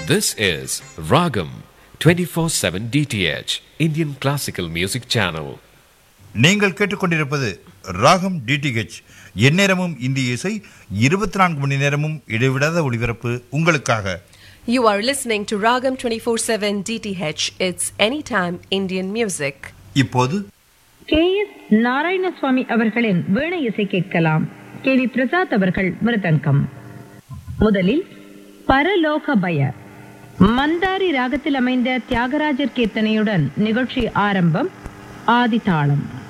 This is Ragam 24/7 DTH Indian Classical Music Channel. நீங்கள் கேட்டுக்கொண்டிருப்பது ராகம் டிடிஹெச் எந்நேரமும் இந்திய இசை இருபத்தி நான்கு மணி நேரமும் இடைவிடாத ஒளிபரப்பு உங்களுக்காக You are listening to Ragam 24/7 DTH. It's anytime Indian music. இப்போது கே எஸ் நாராயணசுவாமி அவர்களின் வீணை இசை கேட்கலாம் கே வி பிரசாத் அவர்கள் மிருதங்கம் முதலில் பரலோக பய மந்தாரி ராகத்தில் அமைந்த தியாகராஜர் கீர்த்தனையுடன் நிகழ்ச்சி ஆரம்பம் ஆதிதாளம்